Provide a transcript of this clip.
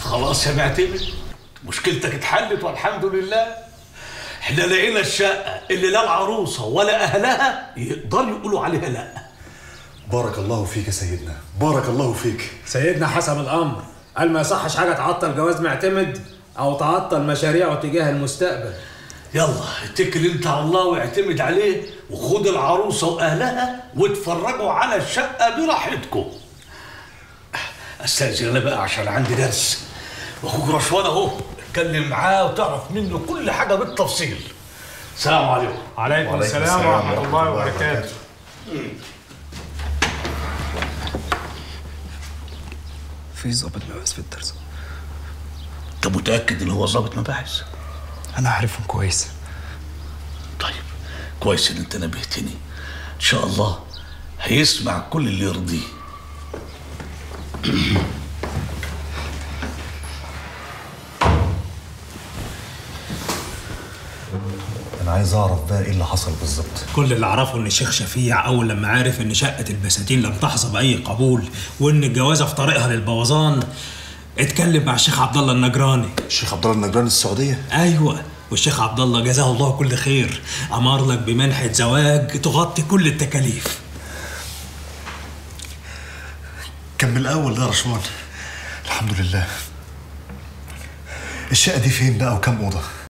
خلاص يا معتمد مشكلتك اتحلت والحمد لله احنا لقينا الشقة اللي لا العروسة ولا أهلها يقدروا يقولوا عليها لا بارك الله فيك يا سيدنا بارك الله فيك سيدنا حسب الامر قال ما يصحش حاجه تعطل جواز معتمد او تعطل مشاريعه تجاه المستقبل يلا اتكل انت على الله واعتمد عليه وخد العروسة وأهلها واتفرجوا على الشقة براحتكم استأذن انا بقى عشان عندي درس واخوك رشوان اهو اتكلم معاه وتعرف منه كل حاجة بالتفصيل السلام عليكم عليكم السلام ورحمه الله وبركاته في ظابط مباحث في الدرس انت متأكد ان هو ظابط مباحث انا عارفهم كويس طيب كويس ان انت نبهتني ان شاء الله هيسمع كل اللي يرضيه انا عايز اعرف بقى ايه اللي حصل بالظبط كل اللي اعرفه ان الشيخ شفيع اول لما عرف ان شقه البساتين لم تحظى باي قبول وان الجوازه في طريقها للبوظان اتكلم مع الشيخ عبد الله النجراني الشيخ عبد الله النجران السعوديه ايوه والشيخ عبد الله جزاه الله كل خير امر لك بمنحه زواج تغطي كل التكاليف كان من الاول ده يا رشوان الحمد لله الشقه دي فين بقى وكام اوضه